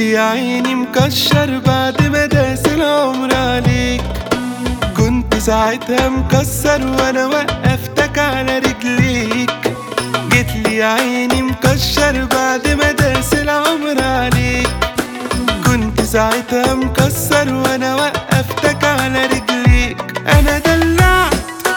لي يا عيني مكشر بعد ما داس العمر عليك كنت ساعتها مكسر وانا وقفتك على رجليك جيت لي يا عيني مكشر بعد ما داس العمر عليك كنت ساعتها مكسر وانا وقفتك على رجليك انا دلعت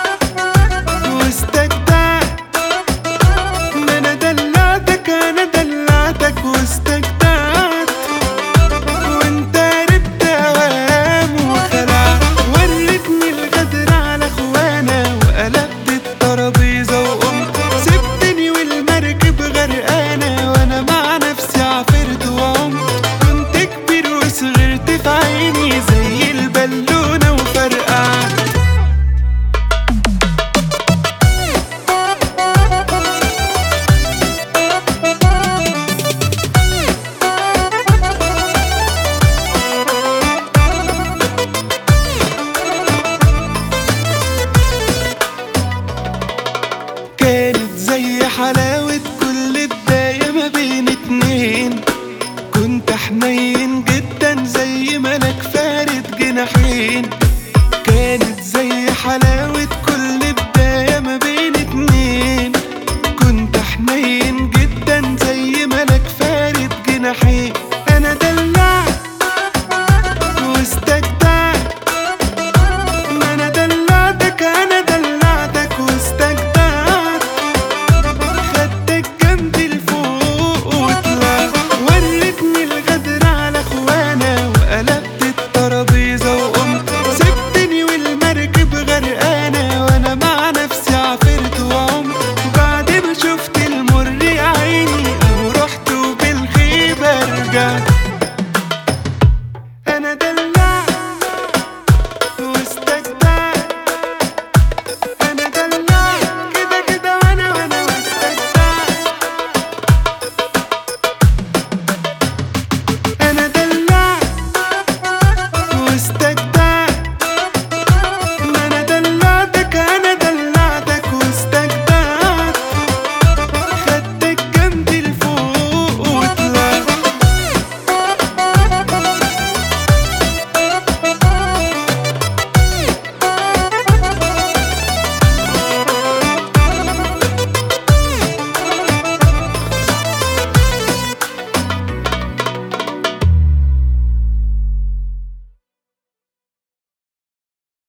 واستجدعت ما انا دلعتك انا دلعتك واستجدعت وانت ربت اوام وخلعت وريتني الغدر على اخوانا وقلبت الترابيزه وقمت سبتني والمركب غرقانه وانا مع نفسي عفرت وعمت كنت كبير وصغرت في عيني زي البالونه وفرقعت كانت زي حلاوة كل بداية ما بين اتنين كنت حنين جدا زي ملك فارد جناحين